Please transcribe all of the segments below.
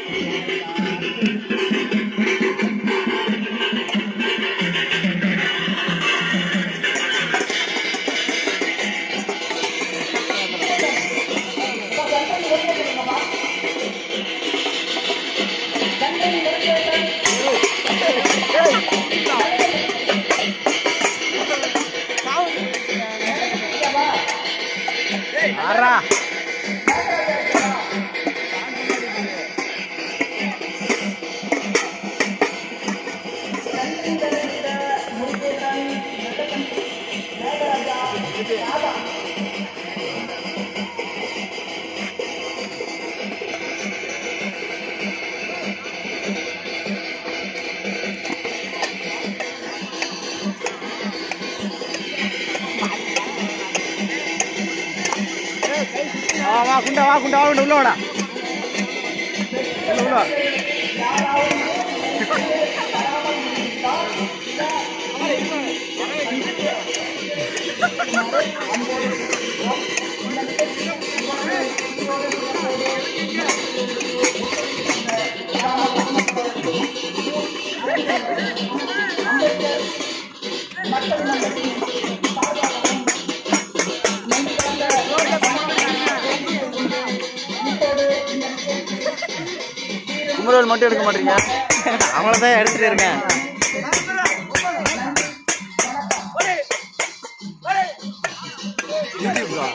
ஆறா வா வா குண்டா வா குண்டா வா குண்டா உள்ள வாடா உள்ள உள்ள வா. குமரவேல் மட்டும் எடுக்க மாட்டீங்க அவ்வளோதான் எடுத்துட்டு இருக்கேன் யூடியூப்ரா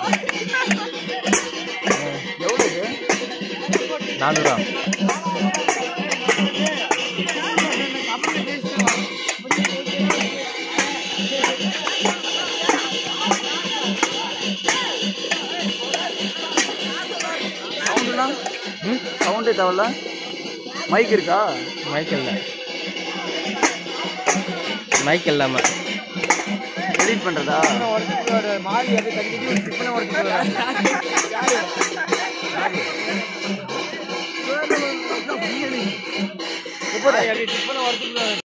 எவ்வளோ இது நானூறுவா சவுண்டுனா ம் சவுண்டே தேவையில்ல மைக் இருக்கா மைக் இல்லை மைக் இல்லாமல் எடிட் பண்ணுறதா மாறி அது கட்டிட்டு முப்பது